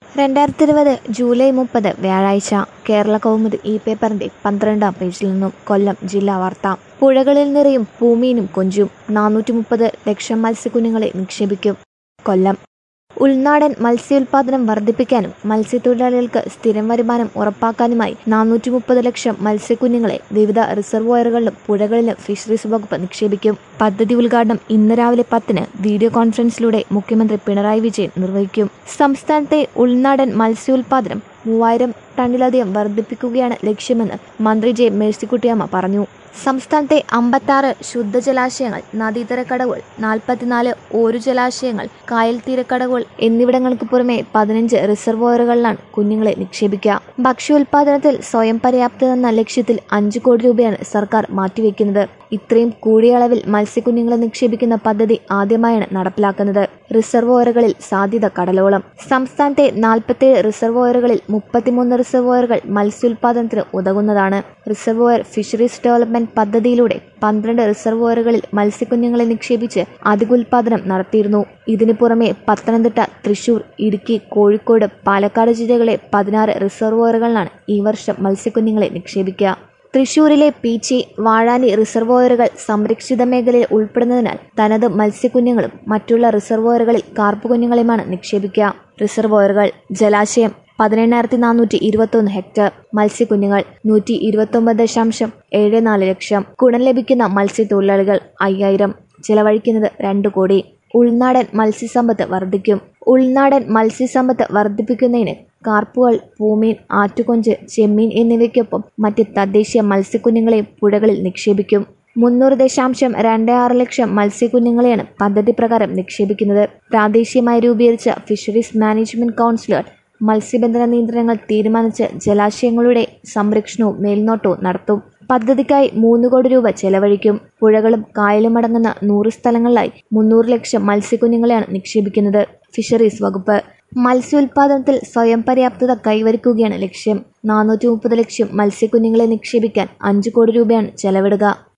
രണ്ടായിരത്തി ഇരുപത് ജൂലൈ മുപ്പത് വ്യാഴാഴ്ച കേരള കൗമുദി ഈ പേപ്പറിന്റെ പന്ത്രണ്ടാം പേജിൽ നിന്നും കൊല്ലം ജില്ലാ വാർത്ത പുഴകളിൽ നിറയും പൂമീനും കൊഞ്ചും നാനൂറ്റി മുപ്പത് ലക്ഷം മത്സ്യക്കുഞ്ഞുങ്ങളെ നിക്ഷേപിക്കും കൊല്ലം ഉൾനാടൻ മത്സ്യോൽപാദനം വർദ്ധിപ്പിക്കാനും മത്സ്യത്തൊഴിലാളികൾക്ക് സ്ഥിരം വരുമാനം ഉറപ്പാക്കാനുമായി നാനൂറ്റി മുപ്പത് ലക്ഷം മത്സ്യക്കുഞ്ഞുങ്ങളെ വിവിധ റിസർവോയറുകളിലും പുഴകളിലും ഫിഷറീസ് വകുപ്പ് നിക്ഷേപിക്കും പദ്ധതി ഉദ്ഘാടനം ഇന്ന് രാവിലെ പത്തിന് വീഡിയോ കോൺഫറൻസിലൂടെ മുഖ്യമന്ത്രി പിണറായി വിജയൻ നിർവഹിക്കും സംസ്ഥാനത്തെ ഉൾനാടൻ മത്സ്യോൽപാദനം മൂവായിരം ടണ്ണിലധികം വർദ്ധിപ്പിക്കുകയാണ് ലക്ഷ്യമെന്ന് മന്ത്രി ജെ മേഴ്സിക്കുട്ടിയമ്മ പറഞ്ഞു സംസ്ഥാനത്തെ അമ്പത്താറ് ശുദ്ധജലാശയങ്ങൾ നദീതരക്കടവുകൾ നാൽപ്പത്തിനാല് ഓരു ജലാശയങ്ങൾ കായൽ തീരക്കടവുകൾ എന്നിവിടങ്ങൾക്ക് പുറമെ പതിനഞ്ച് റിസർവോയറുകളിലാണ് കുഞ്ഞുങ്ങളെ നിക്ഷേപിക്കുക ഭക്ഷ്യോൽപാദനത്തിൽ സ്വയം പര്യാപ്തത എന്ന ലക്ഷ്യത്തിൽ അഞ്ചു കോടി രൂപയാണ് സർക്കാർ മാറ്റിവെക്കുന്നത് ഇത്രയും കൂടിയ അളവിൽ മത്സ്യക്കുഞ്ഞുങ്ങളെ നിക്ഷേപിക്കുന്ന പദ്ധതി ആദ്യമായാണ് നടപ്പിലാക്കുന്നത് റിസർവോയറുകളിൽ സാധ്യത കടലോളം സംസ്ഥാനത്തെ നാൽപ്പത്തേഴ് റിസർവോയറുകളിൽ മുപ്പത്തിമൂന്ന് റിസർവോയറുകൾ മത്സ്യോൽപാദനത്തിന് ഉതകുന്നതാണ് റിസർവോയർ ഫിഷറീസ് ഡെവലപ്മെന്റ് പദ്ധതിയിലൂടെ പന്ത്രണ്ട് റിസർവോയറുകളിൽ മത്സ്യക്കുഞ്ഞുങ്ങളെ നിക്ഷേപിച്ച് അധികോൽപാദനം നടത്തിയിരുന്നു ഇതിനു പുറമെ പത്തനംതിട്ട തൃശൂർ ഇടുക്കി കോഴിക്കോട് പാലക്കാട് ജില്ലകളെ പതിനാറ് റിസർവോയറുകളിലാണ് ഈ വർഷം മത്സ്യക്കുഞ്ഞുങ്ങളെ നിക്ഷേപിക്കുക തൃശൂരിലെ പീച്ചി വാഴാനി റിസർവോയറുകൾ സംരക്ഷിത മേഖലയിൽ ഉൾപ്പെടുന്നതിനാൽ തനത് മത്സ്യക്കുഞ്ഞുങ്ങളും മറ്റുള്ള റിസർവോയറുകളിൽ കാർപ്പുകുഞ്ഞുങ്ങളെയുമാണ് നിക്ഷേപിക്കുക റിസർവോയറുകൾ ജലാശയം പതിനെണ്ണായിരത്തി നാനൂറ്റി ഇരുപത്തൊന്ന് ഹെക്ടർ മത്സ്യക്കുഞ്ഞുങ്ങൾ നൂറ്റി ഇരുപത്തൊമ്പത് ദശാംശം ഏഴ് നാല് ലക്ഷം ഗുണം ലഭിക്കുന്ന മത്സ്യത്തൊഴിലാളികൾ അയ്യായിരം ചെലവഴിക്കുന്നത് രണ്ട് കോടി ഉൾനാടൻ മത്സ്യസമ്പത്ത് വർദ്ധിക്കും ഉൾനാടൻ മത്സ്യസമ്പത്ത് വർദ്ധിപ്പിക്കുന്നതിന് കാർപ്പുകൾ പൂമീൻ ആറ്റുകൊഞ്ച് ചെമ്മീൻ എന്നിവയ്ക്കൊപ്പം മറ്റ് തദ്ദേശീയ മത്സ്യക്കുഞ്ഞുങ്ങളെയും പുഴകളിൽ നിക്ഷേപിക്കും മുന്നൂറ് ദശാംശം രണ്ട് ആറ് ലക്ഷം മത്സ്യക്കുഞ്ഞുങ്ങളെയാണ് പദ്ധതി പ്രകാരം നിക്ഷേപിക്കുന്നത് പ്രാദേശികമായി രൂപീകരിച്ച ഫിഷറീസ് മാനേജ്മെന്റ് കൗൺസിലുകൾ മത്സ്യബന്ധന നിയന്ത്രണങ്ങൾ തീരുമാനിച്ച് ജലാശയങ്ങളുടെ സംരക്ഷണവും മേൽനോട്ടവും നടത്തും പദ്ധതിക്കായി മൂന്ന് കോടി രൂപ ചെലവഴിക്കും പുഴകളും കായലും അടങ്ങുന്ന നൂറ് സ്ഥലങ്ങളിലായി മുന്നൂറ് ലക്ഷം മത്സ്യക്കുഞ്ഞുങ്ങളെയാണ് നിക്ഷേപിക്കുന്നത് ഫിഷറീസ് വകുപ്പ് മത്സ്യോൽപാദനത്തിൽ സ്വയം പര്യാപ്തത കൈവരിക്കുകയാണ് ലക്ഷ്യം നാനൂറ്റി മുപ്പത് ലക്ഷം മത്സ്യക്കുഞ്ഞുങ്ങളെ നിക്ഷേപിക്കാൻ അഞ്ചു കോടി രൂപയാണ് ചെലവിടുക